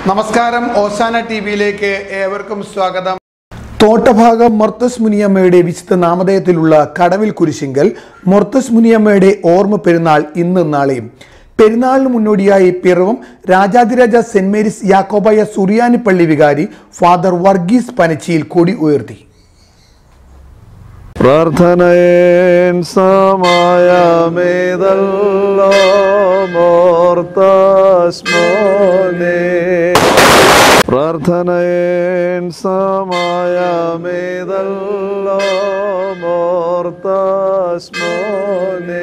നമസ്കാരം ഓസാന ടി വിയിലേക്ക് ഏവർക്കും സ്വാഗതം തോട്ടഭാഗം മൊർത്തസ് മുനിയമ്മയുടെ വിശുദ്ധ നാമധേയത്തിലുള്ള കടവിൽ കുരിശിങ്കൽ മൊർത്തസ് മുനിയമ്മയുടെ ഓർമ്മ പെരുന്നാൾ ഇന്നും നാളെയും പെരുന്നാളിന് മുന്നോടിയായി പിറവം രാജാതിരാജ സെന്റ് മേരീസ് യാക്കോബായ സുറിയാനി പള്ളി വികാരി ഫാദർ വർഗീസ് പനച്ചിയിൽ കൊടി ഉയർത്തി പ്രാർത്ഥനയേൻ സമയമേതല്ലോ മോർത്തസ്മോനെ പ്രാർത്ഥനയേൻ സമയമേതല്ലോ മോർത്തസ്മോനെ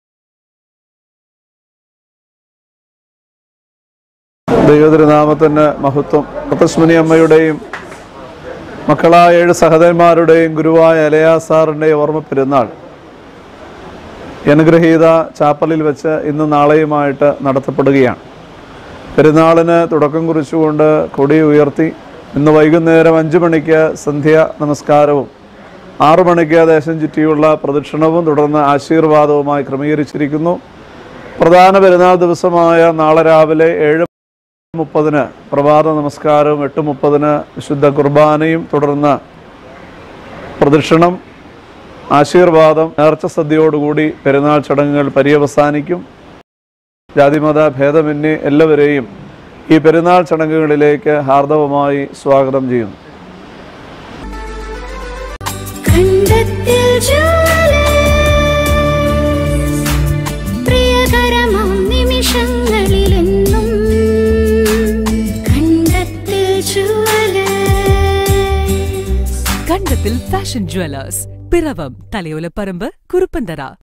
ദൈവതിരുനാമത്തിന് മഹത്വം മുത്തസ്മനി അമ്മയുടെയും മക്കളായ ഏഴ് സഹോദരന്മാരുടെയും ഗുരുവായ അലയാസാറിൻ്റെയും ഓർമ്മ പെരുന്നാൾ അനുഗ്രഹീത ചാപ്പലിൽ വെച്ച് ഇന്ന് നാളെയുമായിട്ട് നടത്തപ്പെടുകയാണ് പെരുന്നാളിന് തുടക്കം കുറിച്ചുകൊണ്ട് കൊടി ഉയർത്തി ഇന്ന് വൈകുന്നേരം അഞ്ച് മണിക്ക് സന്ധ്യ നമസ്കാരവും ആറു മണിക്ക് ദേശം ചുറ്റിയുള്ള പ്രദക്ഷിണവും തുടർന്ന് ആശീർവാദവുമായി ക്രമീകരിച്ചിരിക്കുന്നു പ്രധാന പെരുന്നാൾ ദിവസമായ നാളെ രാവിലെ ഏഴ് മുപ്പതിന് പ്രഭാത നമസ്കാരവും എട്ട് മുപ്പതിന് വിശുദ്ധ കുർബാനയും തുടർന്ന് പ്രദക്ഷിണം ആശീർവാദം നേർച്ച സദ്യയോടുകൂടി പെരുന്നാൾ ചടങ്ങുകൾ പര്യവസാനിക്കും ജാതിമത ഭേദമന്യേ എല്ലാവരെയും ഈ പെരുന്നാൾ ചടങ്ങുകളിലേക്ക് ഹാർദവമായി സ്വാഗതം ചെയ്യുന്നു കണ്ടത്തിൽ ജ്വാലസ് പ്രിയകരമാം നിമിഷങ്ങളിലെന്നും Kandathil jewels Kandathil fashion jewellers Piravom Thalayolaparambu Kuruppanthara